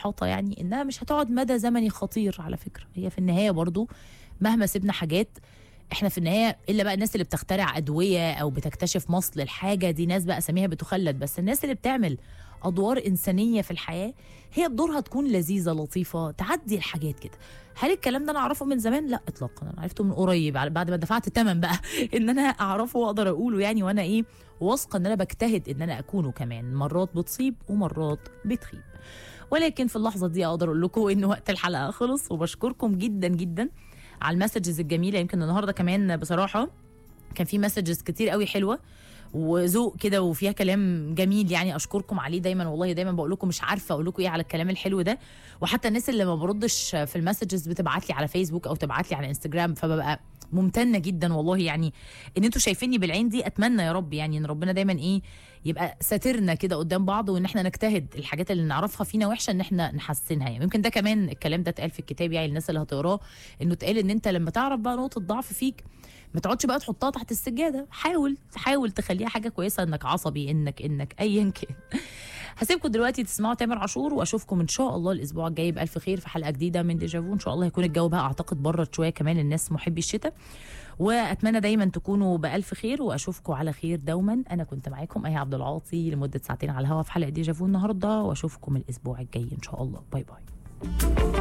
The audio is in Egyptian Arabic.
احاطه يعني انها مش هتقعد مدى زمني خطير على فكره هي في النهايه برضو مهما سيبنا حاجات احنا في النهايه الا بقى الناس اللي بتخترع ادويه او بتكتشف مصل الحاجه دي ناس بقى اساميها بتخلد بس الناس اللي بتعمل ادوار انسانيه في الحياه هي بدورها تكون لذيذه لطيفه تعدي الحاجات كده هل الكلام ده انا اعرفه من زمان لا اطلاقا انا عرفته من قريب بعد ما دفعت ثمن بقى ان انا اعرفه واقدر اقوله يعني وانا ايه واثقه ان انا بجتهد ان انا اكونه كمان مرات بتصيب ومرات بتخيب ولكن في اللحظه دي اقدر اقول لكم ان وقت الحلقه خلص وبشكركم جدا جدا على المسجز الجميله يمكن النهارده كمان بصراحه كان في مسجز كتير قوي حلوه وذوق كده وفيها كلام جميل يعني اشكركم عليه دايما والله دايما بقول لكم مش عارفه اقول لكم ايه على الكلام الحلو ده وحتى الناس اللي ما بردش في المسجز بتبعت لي على فيسبوك او تبعت لي على انستجرام فببقى ممتنه جدا والله يعني ان انتوا شايفيني بالعين دي اتمنى يا رب يعني ان ربنا دايما ايه يبقى ساترنا كده قدام بعض وان احنا نجتهد الحاجات اللي نعرفها فينا وحشه ان احنا نحسنها يعني يمكن ده كمان الكلام ده اتقال في الكتاب يعني الناس اللي هتقراه انه اتقال ان انت لما تعرف بقى نقطه ضعف فيك ما تقعدش بقى تحطها تحت السجاده حاول حاول تخليها حاجه كويسه انك عصبي انك انك ايا كان هسيبكم دلوقتي تسمعوا تامر عاشور واشوفكم ان شاء الله الاسبوع الجاي بالف خير في حلقه جديده من ديجافو ان شاء الله هيكون الجو بقى اعتقد برد شويه كمان الناس محبي الشتاء واتمنى دايما تكونوا بالف خير واشوفكم على خير دوما انا كنت معاكم اي عبد العاطي لمده ساعتين على الهواء في حلقه ديجافو النهارده واشوفكم الاسبوع الجاي ان شاء الله باي باي